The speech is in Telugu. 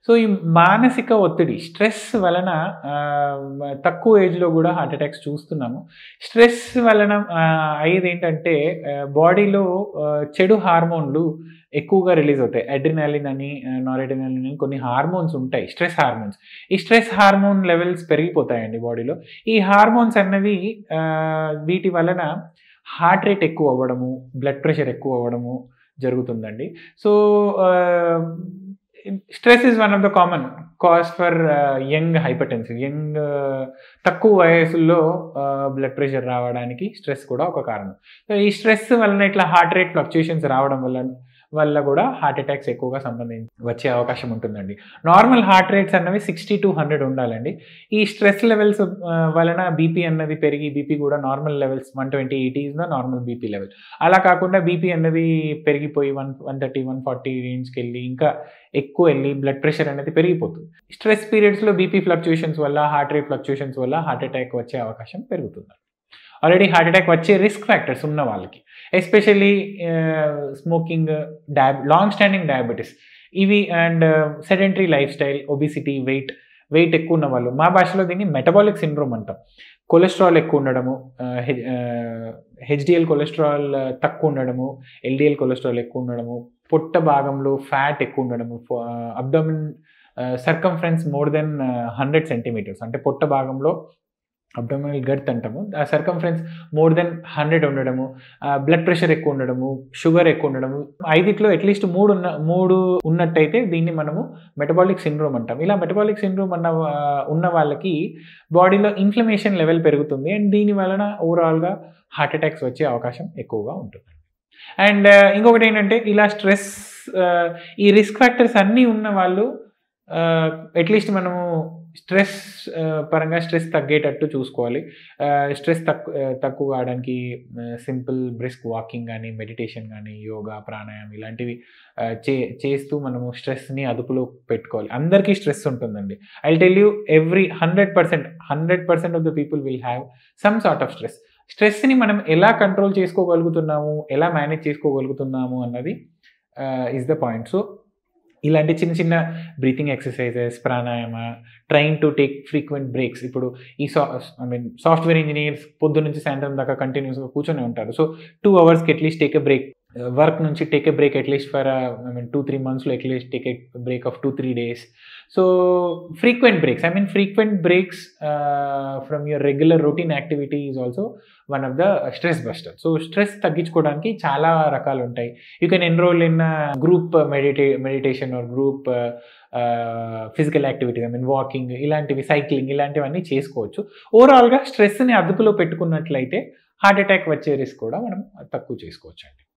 సో ఈ మానసిక ఒత్తిడి స్ట్రెస్ వలన ఆ, తక్కువ ఏజ్లో కూడా హార్ట్ అటాక్స్ చూస్తున్నాము స్ట్రెస్ వలన ఆ, అయ్యేది ఏంటంటే బాడీలో చెడు హార్మోన్లు ఎక్కువగా రిలీజ్ అవుతాయి అడ్రినాలిన్ అని నారెడ్రినాలిన్ అని కొన్ని హార్మోన్స్ ఉంటాయి స్ట్రెస్ హార్మోన్స్ ఈ స్ట్రెస్ హార్మోన్ లెవెల్స్ పెరిగిపోతాయండి బాడీలో ఈ హార్మోన్స్ అన్నవి ఆ, వీటి వలన హార్ట్ రేట్ ఎక్కువ అవ్వడము బ్లడ్ ప్రెషర్ ఎక్కువ అవ్వడము జరుగుతుందండి so stress is one of the common cause for young hypertensive young తక్కువ వయసులో బ్లడ్ ప్రెషర్ రావడానికి స్ట్రెస్ కూడా ఒక కారణం సో ఈ స్ట్రెస్ వలన ఇట్లా హార్ట్ రేట్ ఫ్లక్చుయేషన్స్ రావడం వల్ల వల్ల కూడా హార్ట్ అటాక్స్ ఎక్కువగా సంబంధించి వచ్చే అవకాశం ఉంటుందండి నార్మల్ హార్ట్ రేట్స్ అన్నవి సిక్స్టీ టు హండ్రెడ్ ఉండాలండి ఈ స్ట్రెస్ లెవెల్స్ వలన బీపీ అన్నది పెరిగి బీపీ కూడా normal levels one twenty eighty is the normal BP level అలా కాకుండా బీపీ అన్నది పెరిగిపోయి one one thirty one forty రేంజ్కి వెళ్ళి ఇంకా ఎక్కువ వెళ్ళి బ్లడ్ ప్రెషర్ అనేది పెరిగిపోతుంది స్ట్రెస్ పీరియడ్స్లో బీపీ ఫ్లక్చుయేషన్స్ వల్ల హార్ట్ రేట్ ఫ్లక్చుయేషన్స్ వల్ల హార్ట్ అటాక్ వచ్చే అవకాశం పెరుగుతుంది ఆల్రెడీ హార్ట్ అటాక్ వచ్చే రిస్క్ ఫ్యాక్టర్స్ ఉన్న వాళ్ళకి especially smoking diab long standing diabetes ఇవి and sedentary life style obesity weight weight ఎక్కువ ఉన్న వాళ్ళు మా భాషలో దీన్ని మెటబాలిక్ సిండ్రోమ్ అంటాం కొలెస్ట్రాల్ ఎక్కువ ఉండడము హెచ్డిఎల్ కొలెస్ట్రాల్ తక్కువ ఉండడము ఎల్డిఎల్ కొలెస్ట్రాల్ ఎక్కువ ఉండడము పొట్ట భాగంలో ఫ్యాట్ ఎక్కువ ఉండడము abdomen circumference more than hundred centimetres అంటే పొట్ట భాగంలో అబ్డమినల్ గర్త్ అంటాము ఆ సర్కంఫరెన్స్ మోర్ దెన్ హండ్రెడ్ ఉండడము బ్లడ్ ప్రెషర్ ఎక్కువ ఉండడము షుగర్ ఎక్కువ ఉండడము ఐదిట్లో అట్లీస్ట్ మూడు ఉన్న మూడు ఉన్నట్టయితే దీన్ని మనము మెటబాలిక్ సిండ్రోమ్ అంటాం ఇలా మెటబాలిక్ సిండ్రోమ్ అన్న ఉన్న వాళ్ళకి బాడీలో ఇన్ఫ్లమేషన్ లెవెల్ పెరుగుతుంది అండ్ దీని వలన ఓవరాల్గా హార్ట్ అటాక్స్ వచ్చే అవకాశం ఎక్కువగా ఉంటుంది అండ్ ఇంకొకటి ఏంటంటే ఇలా స్ట్రెస్ ఈ రిస్క్ ఫ్యాక్టర్స్ అన్నీ ఉన్న వాళ్ళు అట్లీస్ట్ మనము స్ట్రెస్ పరంగా స్ట్రెస్ తగ్గేటట్టు చూసుకోవాలి స్ట్రెస్ తక్కువ తక్కువ కావడానికి సింపుల్ బ్రిస్క్ వాకింగ్ కానీ మెడిటేషన్ కానీ యోగా ప్రాణాయామం ఇలాంటివి చే చేస్తూ మనము స్ట్రెస్ని అదుపులో పెట్టుకోవాలి అందరికీ స్ట్రెస్ ఉంటుందండి I tell you every hundred percent hundred percent of the people will have some sort of stress స్ట్రెస్ని మనం ఎలా కంట్రోల్ చేసుకోగలుగుతున్నాము ఎలా మేనేజ్ చేసుకోగలుగుతున్నాము అన్నది ఈజ్ ద పాయింట్ సో ఇలాంటి చిన్న చిన్న breathing exercises pranayama train to take frequent breaks ఇప్పుడు ఈ సా ఐ మీన్ సాఫ్ట్వేర్ ఇంజనీర్స్ పొద్దు నుంచి సాయంత్రం దాకా కంటిన్యూస్గా కూర్చొని ఉంటారు సో టూ అవర్స్కి at least take a break work నుంచి take a break at least for I mean two three మంత్స్లో at least take a break of two three days so frequent breaks I mean frequent breaks from your regular routine activity is also one of the stress buster so stress తగ్గించుకోవడానికి చాలా రకాలు ఉంటాయి you can enrol in group medita meditation or group physical activities I mean walking ఇలాంటివి సైక్లింగ్ ఇలాంటివన్నీ చేసుకోవచ్చు ఓవరాల్గా స్ట్రెస్ని అదుపులో పెట్టుకున్నట్లయితే హార్ట్ అటాక్ వచ్చే రిస్క్ కూడా మనం తక్కువ చేసుకోవచ్చు అండి